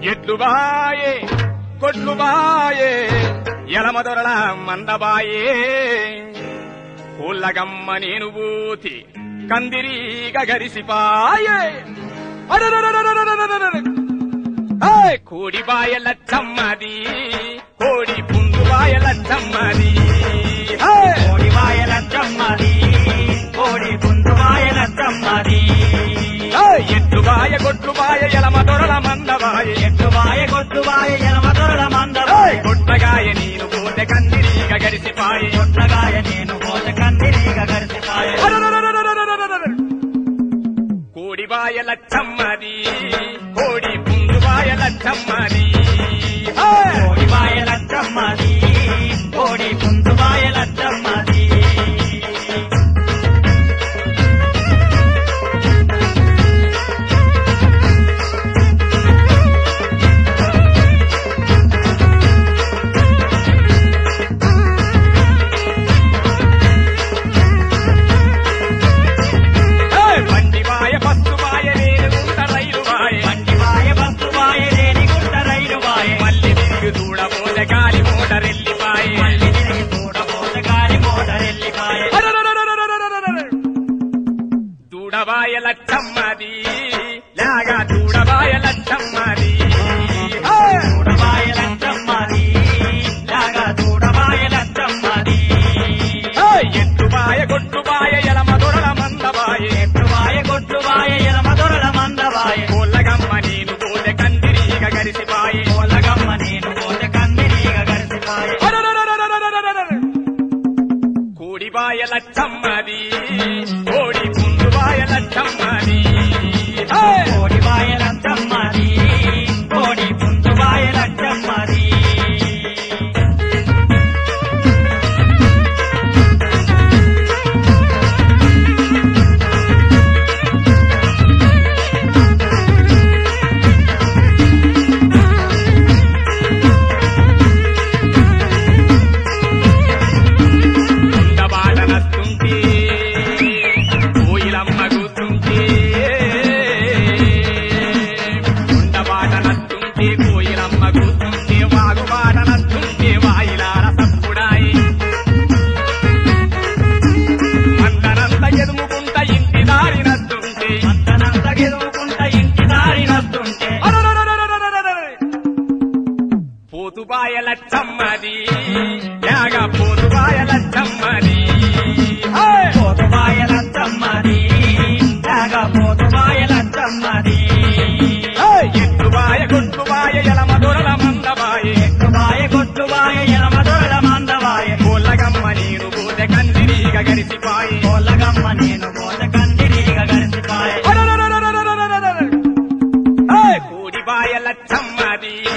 ఎట్లు బాయే కొట్లు బాయే ఎలమదొరల మందబాయే పూలగమ్మ నేను బూతి కందిరీగ గరిసిపాయే అరెరెరెరెరెరెరెరెరెరె. ఏయ్, కోడి బాయ లచ్చమ్మది కోడి పుండు బాయ లచ్చమ్మది ఏయ్, కోడి వాయల చమ్మది కోడి పుండు వాయల చమ్మది ఏయ్, ఎట్లు బాయ కొట్లు బాయ ఎలమ దొరల మందబాయ ఎట్టు వాయ కొట్టు వాయ ఎనమ దొరల మందవాయ కొట్టగాయ నేను పోతే కందిరీగ గరిసిపాయే కొట్టగాయ నేను పోత కందిరీగ గరిసిపాయ కోడి బాయ లచ్చమ్మది కోడి పుండు బాయ లచ్చమ్మది ఏయ్, కోడి వాయల చమ్మది కోడి పుండు వాయల చమ్మది ఏయ్, బండి బాయ బస్సు బాయ రేణుగుంట రైలు బాయ బండి వాయ బస్సు వాయ రేణి గుట్ట రైలు వాయ మళ్ళీ తిరిగి చూడబోతే గాలి మోటరెల్లిపాయ మళ్ళీ తిరిగి చూడబోత గాలి మోటరెల్లిపాయ దూడబాయ లచ్చమ్మది లాగా దూడబాయ లచ్చమ్మది ఏయ్, చూడవాయల చమ్మది లాగా చూడవాయల చమ్మది ఏయ్, ఎత్తుబాయ కొట్టుబాయ ఎలమ దొరల మందబాయ వాయ కొట్టు వాయ ఎనమ దొరల మందవాయ కోళ్ళగమ్మ నేను పోతే కందిరీగ గరిసిపాయ కోలగమ్మ నేను పోత కందిరీగ గరిసిపాయ కోడిబాయ లచ్చమ్మది కోడి పుండుబాయ లచ్చమ్మది ఏయ్, కోడి వాయల చమ్మది కోడి పుంజు వాయల చమ్మది ఉండబాట నస్తుంటే కోయిలమ్మ కూతుంటే ఉండబాట నస్తుంటే కోయిలమ్మ కూతుంటే వాగుబాట నస్తుంటే వాయిలార సప్పుడాయి అందనంత ఎదుముకుంట ఇంటి దారి నస్తుంటే అంతనంత గెలువుకుంట ఇంటి దారి నస్తుంటే పోతుబాయ లచ్చమ్మది యాగ పోతుబాయ లచ్చమ్మది ఏయ్! పోతు వాయల చమ్మది లాగా పోతు వాయల చమ్మది ఏయ్! ఎత్తుబాయ కొట్టుబాయ ఎలమ దొరల మందబాయ వాయ కొట్టు వాయ ఎనమ దొరల మందవాయ కోళ్ళగమ్మ నేను పోతే కందిరీగ గరిసిపాయి కోలగమ్మ నేను పోత కందిరీగ గరిసిపాయ కోడిబాయ లచ్చమ్మది